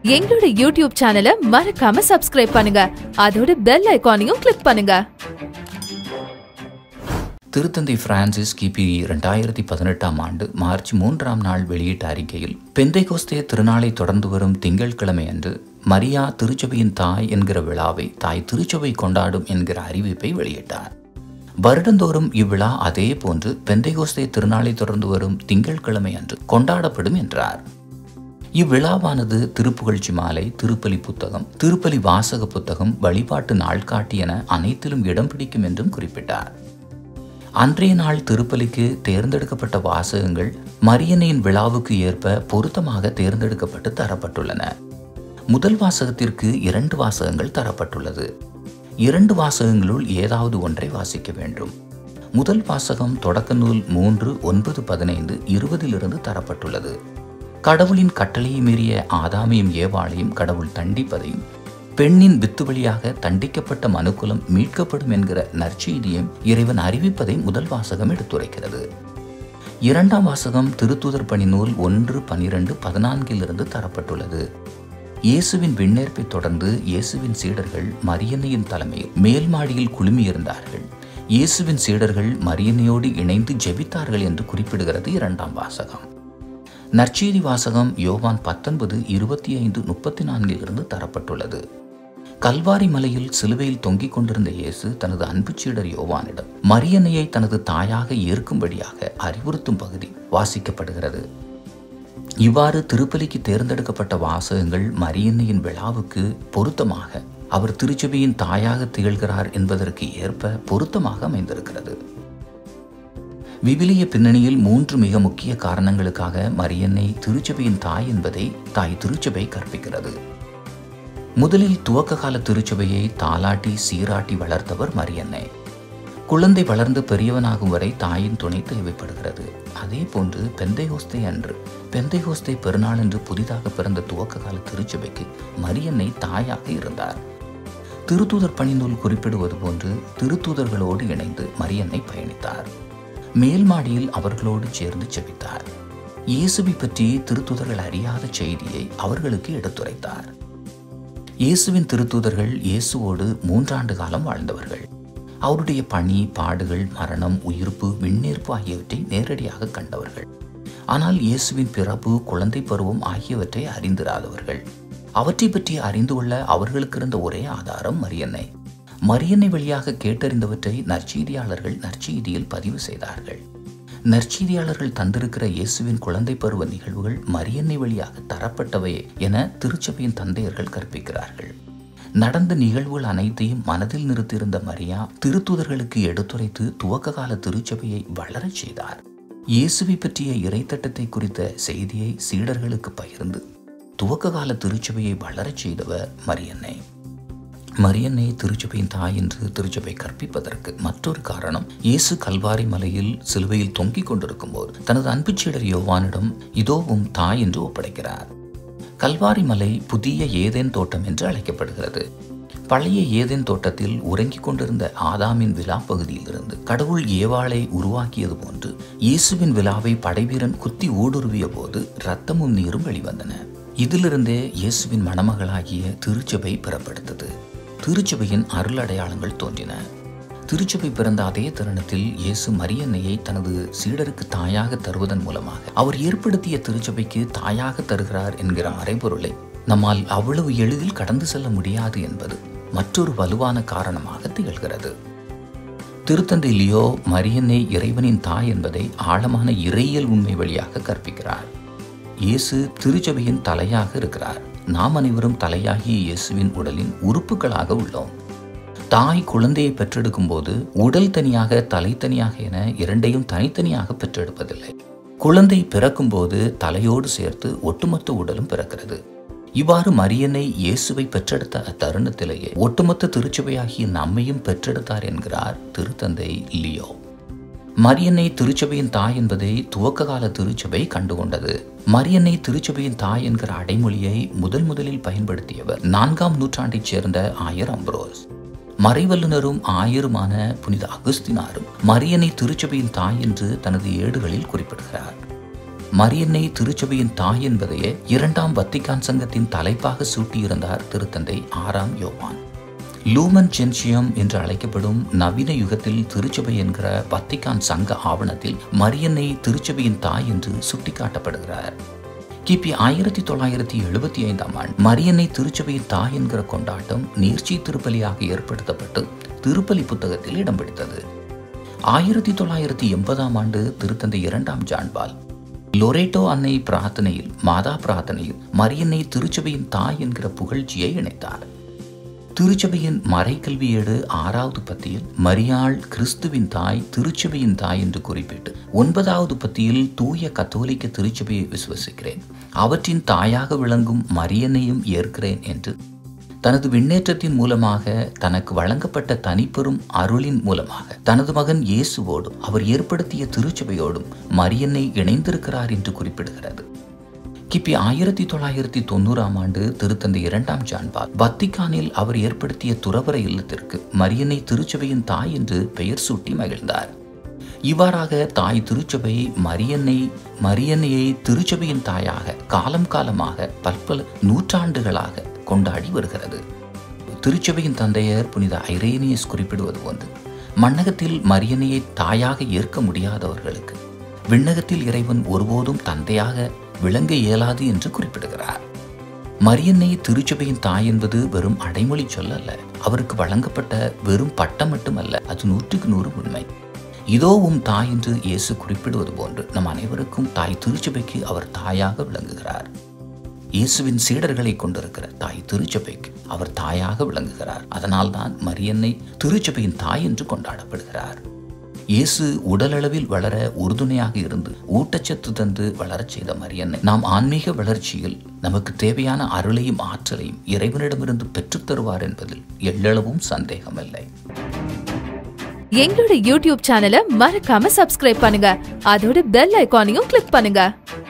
எங்களோட யூடியூப் சேனலை மறக்காம சப்ஸ்கிரைப் பண்ணுங்க அதோட பெல் ஐகானையும் கிளிக் பண்ணுங்க திருத்தந்தை பிரான்சிஸ் கிபி ரெண்டாயிரத்தி பதினெட்டாம் ஆண்டு மார்ச் மூன்றாம் நாள் வெளியிட்ட அறிக்கையில் பெந்தைகோஸ்தே திருநாளை தொடர்ந்து வரும் திங்கட்கிழமை அன்று மரியா திருச்சபையின் தாய் என்கிற விழாவை தாய் திருச்சபை கொண்டாடும் என்கிற அறிவிப்பை வெளியிட்டார் வருடந்தோறும் இவ்விழா அதே போன்று பெந்தைகோஸ்தே திருநாளை தொடர்ந்து வரும் திங்கட்கிழமை அன்று கொண்டாடப்படும் என்றார் இவ்விழாவானது திருப்புகழ்ச்சி மாலை திருப்பலி புத்தகம் திருப்பலி வாசக புத்தகம் வழிபாட்டு நாள்காட்டி என அனைத்திலும் இடம் பிடிக்கும் என்றும் குறிப்பிட்டார் அன்றைய நாள் திருப்பலிக்கு தேர்ந்தெடுக்கப்பட்ட வாசகங்கள் மரியனையின் விழாவுக்கு ஏற்ப பொருத்தமாக தேர்ந்தெடுக்கப்பட்டு தரப்பட்டுள்ளன முதல் வாசகத்திற்கு இரண்டு வாசகங்கள் தரப்பட்டுள்ளது இரண்டு வாசகங்களுள் ஏதாவது ஒன்றை வாசிக்க வேண்டும் முதல் வாசகம் தொடக்க நூல் மூன்று ஒன்பது பதினைந்து இருபதிலிருந்து தரப்பட்டுள்ளது கடவுளின் கட்டளையை மீறிய ஆதாமையும் ஏவாளையும் கடவுள் தண்டிப்பதையும் பெண்ணின் வித்து வழியாக தண்டிக்கப்பட்ட மனுக்குலம் மீட்கப்படும் என்கிற நற்செய்தியும் இறைவன் அறிவிப்பதை முதல் வாசகம் எடுத்துரைக்கிறது இரண்டாம் வாசகம் திருத்தூதர் பணி நூல் ஒன்று பனிரெண்டு பதினான்கிலிருந்து தரப்பட்டுள்ளது இயேசுவின் விண்ணேற்பை தொடர்ந்து இயேசுவின் சீடர்கள் மரியன்னையின் தலைமையில் மேல் மாடியில் குழுமியிருந்தார்கள் இயேசுவின் சீடர்கள் மரியன்னையோடு இணைந்து ஜெபித்தார்கள் என்று குறிப்பிடுகிறது இரண்டாம் வாசகம் நற்செய்தி வாசகம் யோவான் பத்தொன்பது இருபத்தி ஐந்து முப்பத்தி நான்கிலிருந்து தரப்பட்டுள்ளது கல்வாரி மலையில் சிலுவையில் தொங்கிக் கொண்டிருந்த இயேசு தனது அன்பு சீடர் யோவானிடம் மரியன்னையை தனது தாயாக ஏற்கும்படியாக அறிவுறுத்தும் பகுதி வாசிக்கப்படுகிறது இவ்வாறு திருப்பலிக்கு தேர்ந்தெடுக்கப்பட்ட வாசகங்கள் மரியன்னையின் விழாவுக்கு பொருத்தமாக அவர் திருச்சபையின் தாயாக திகழ்கிறார் என்பதற்கு ஏற்ப பொருத்தமாக அமைந்திருக்கிறது விவிலிய பின்னணியில் மூன்று மிக முக்கிய காரணங்களுக்காக மரியன்னை திருச்சபையின் தாய் என்பதை தாய் திருச்சபை கற்பிக்கிறது முதலில் துவக்க கால திருச்சபையை தாலாட்டி சீராட்டி வளர்த்தவர் மரியன்னை குழந்தை வளர்ந்து பெரியவனாகும் வரை தாயின் துணை தேவைப்படுகிறது அதே போன்று பெந்தைஹோஸ்தை அன்று பெந்தைஹோஸ்தை பெருநாள் என்று புதிதாக பிறந்த துவக்க கால திருச்சபைக்கு மரியன்னை தாயாக இருந்தார் திருத்தூதர் பணிநூல் குறிப்பிடுவது போன்று திருத்தூதர்களோடு இணைந்து மரியன்னை பயணித்தார் மேல் மாடியில் அவர்களோடு சேர்ந்து செபித்தார் இயேசுவை பற்றி திருத்துதர்கள் அறியாத செய்தியை அவர்களுக்கு எடுத்துரைத்தார் இயேசுவின் திருத்தூதர்கள் இயேசுவோடு மூன்றாண்டு காலம் வாழ்ந்தவர்கள் அவருடைய பணி பாடுகள் மரணம் உயிர்ப்பு விண்ணேற்பு ஆகியவற்றை நேரடியாக கண்டவர்கள் ஆனால் இயேசுவின் பிறப்பு குழந்தை பருவம் ஆகியவற்றை அறிந்திராதவர்கள் அவற்றை பற்றி அறிந்து கொள்ள அவர்களுக்கு இருந்த ஒரே ஆதாரம் மரியன்னை மரியன்னை வழியாக கேட்டறிந்தவற்றை நற்செய்தியாளர்கள் நற்செய்தியில் பதிவு செய்தார்கள் நற்செய்தியாளர்கள் தந்திருக்கிற இயேசுவின் குழந்தை பருவ நிகழ்வுகள் மரியன்னை வழியாக தரப்பட்டவை என திருச்சபையின் தந்தையர்கள் கற்பிக்கிறார்கள் நடந்த நிகழ்வுகள் அனைத்தையும் மனதில் நிறுத்தியிருந்த மரியா திருத்துதர்களுக்கு எடுத்துரைத்து துவக்க கால திருச்சபையை வளரச் செய்தார் இயேசுவை பற்றிய இறைத்தட்டத்தை குறித்த செய்தியை சீடர்களுக்கு பகிர்ந்து துவக்க கால திருச்சபையை வளரச் செய்தவர் மரியன்னை மரியன்னை திருச்சபையின் தாய் என்று திருச்சபை கற்பிப்பதற்கு மற்றொரு காரணம் இயேசு கல்வாரி மலையில் சிலுவையில் தொங்கிக் கொண்டிருக்கும் போது தனது அன்புச்சீடர் யோவானிடம் இதோவும் தாய் என்று ஒப்படைக்கிறார் கல்வாரி மலை புதிய ஏதேன் தோட்டம் என்று அழைக்கப்படுகிறது பழைய ஏதேன் தோட்டத்தில் உறங்கிக் கொண்டிருந்த ஆதாமின் விழா பகுதியில் இருந்து கடவுள் ஏவாளை உருவாக்கியது போன்று இயேசுவின் விழாவை படைவீரன் குத்தி ஊடுருவிய போது ரத்தமும் நீரும் வெளிவந்தன இதிலிருந்தே இயேசுவின் மணமகளாகிய திருச்சபை பெறப்படுத்தது திருச்சபையின் அருள் அடையாளங்கள் தோன்றின திருச்சபை பிறந்த அதே தருணத்தில் இயேசு மரியன்னையை தனது சீடருக்கு தாயாக தருவதன் மூலமாக அவர் ஏற்படுத்திய திருச்சபைக்கு தாயாக தருகிறார் என்கிற மறைபொருளை நம்மால் அவ்வளவு எளிதில் கடந்து செல்ல முடியாது என்பது மற்றொரு வலுவான காரணமாக திகழ்கிறது திருத்தந்தை லியோ மரியன்னை இறைவனின் தாய் என்பதை ஆழமான இறையியல் உண்மை வழியாக கற்பிக்கிறார் இயேசு திருச்சபையின் தலையாக இருக்கிறார் நாம் அனைவரும் தலையாகிய இயேசுவின் உடலின் உறுப்புகளாக உள்ளோம் தாய் குழந்தையை பெற்றெடுக்கும் போது உடல் தனியாக தலை தனியாக என இரண்டையும் தனித்தனியாக பெற்றெடுப்பதில்லை குழந்தை பிறக்கும் போது தலையோடு சேர்த்து ஒட்டுமொத்த உடலும் பிறக்கிறது இவ்வாறு மரியனை இயேசுவை பெற்றெடுத்த அத்தருணத்திலேயே ஒட்டுமொத்த திருச்சபையாகிய நம்மையும் பெற்றெடுத்தார் என்கிறார் திருத்தந்தை லியோ மரியன்னை திருச்சபையின் தாய் என்பதை துவக்க கால திருச்சபை கண்டுகொண்டது மரியன்னை திருச்சபையின் தாய் என்கிற அடைமொழியை முதல் முதலில் பயன்படுத்தியவர் நான்காம் நூற்றாண்டைச் சேர்ந்த ஆயர் அம்ப்ரோஸ் மறைவல்லுனரும் ஆயருமான புனித அகுஸ்தினாரும் மரியனை திருச்சபையின் தாய் என்று தனது ஏடுகளில் குறிப்பிடுகிறார் மரியன்னை திருச்சபையின் தாய் என்பதையே இரண்டாம் வத்திக்கான் சங்கத்தின் தலைப்பாக சூட்டியிருந்தார் திருத்தந்தை ஆறாம் யோவான் லூமன் ஜென்சியம் என்று அழைக்கப்படும் நவீன யுகத்தில் திருச்சபை என்கிற வத்திக்கான் சங்க ஆவணத்தில் மரியன்னை திருச்சபையின் தாய் என்று சுட்டிக்காட்டப்படுகிறார் கிபி ஆயிரத்தி தொள்ளாயிரத்தி எழுபத்தி ஐந்தாம் ஆண்டு மரியன்னை திருச்சபையின் தாய் என்கிற கொண்டாட்டம் நீர்ச்சி திருப்பலியாக ஏற்படுத்தப்பட்டு திருப்பலி புத்தகத்தில் இடம் பிடித்தது ஆயிரத்தி தொள்ளாயிரத்தி எண்பதாம் ஆண்டு திருத்தந்தை இரண்டாம் ஜான்பால் லொரேட்டோ அன்னை பிரார்த்தனையில் மாதா பிரார்த்தனையில் மரியன்னை திருச்சபையின் தாய் என்கிற புகழ்ச்சியை இணைத்தார் திருச்சபையின் மறைக்கல்வி ஏடு ஆறாவது பத்தியில் மரியாள் கிறிஸ்துவின் தாய் திருச்சபையின் தாய் என்று குறிப்பிட்டு ஒன்பதாவது பத்தியில் தூய கத்தோலிக்க திருச்சபையை விசுவசிக்கிறேன் அவற்றின் தாயாக விளங்கும் மரியனையும் ஏற்கிறேன் என்று தனது விண்ணேற்றத்தின் மூலமாக தனக்கு வழங்கப்பட்ட தனிப்பெரும் அருளின் மூலமாக தனது மகன் இயேசுவோடும் அவர் ஏற்படுத்திய திருச்சபையோடும் மரியன்னை இணைந்திருக்கிறார் என்று குறிப்பிடுகிறது கிபி ஆயிரத்தி தொள்ளாயிரத்தி தொண்ணூறாம் ஆண்டு திருத்தந்தை இரண்டாம் ஜான்பால் வத்திக்கானில் அவர் ஏற்படுத்திய துறவர இல்லத்திற்கு மரியன்னை திருச்சபையின் தாய் என்று பெயர் சூட்டி மகிழ்ந்தார் இவ்வாறாக தாய் திருச்சபை மரியன்னை மரியன்னையை திருச்சபையின் தாயாக காலம் காலமாக பல்பல நூற்றாண்டுகளாக கொண்டாடி வருகிறது திருச்சபையின் தந்தையர் புனித ஐரேனியஸ் குறிப்பிடுவது போன்று மன்னகத்தில் மரியனையை தாயாக ஏற்க முடியாதவர்களுக்கு விண்ணகத்தில் இறைவன் ஒருபோதும் தந்தையாக விளங்க இயலாது என்று குறிப்பிடுகிறார் மரியன்னை திருச்சபையின் தாய் என்பது வெறும் அடைமொழி சொல்லல்ல அவருக்கு வழங்கப்பட்ட வெறும் பட்டம் மட்டுமல்ல அது நூற்றுக்கு நூறு உண்மை இதோ உம் தாய் என்று இயேசு குறிப்பிடுவது போன்று நம் அனைவருக்கும் தாய் திருச்சபைக்கு அவர் தாயாக விளங்குகிறார் இயேசுவின் சீடர்களை கொண்டிருக்கிற தாய் திருச்சபைக்கு அவர் தாயாக விளங்குகிறார் அதனால்தான் மரியன்னை திருச்சபையின் தாய் என்று கொண்டாடப்படுகிறார் இயேசு உடலளவில் வளர உறுதுணையாக இருந்து ஊட்டச்சத்து தந்து வளரச் செய்த மரியன்னை நாம் ஆன்மீக வளர்ச்சியில் நமக்கு தேவையான அருளையும் ஆற்றலையும் இறைவனிடமிருந்து பெற்றுத் தருவார் என்பதில் எள்ளளவும் சந்தேகமில்லை எங்களோட யூடியூப் சேனலை மறக்காம சப்ஸ்கிரைப் பண்ணுங்க அதோட பெல் ஐகானையும் கிளிக் பண்ணுங்க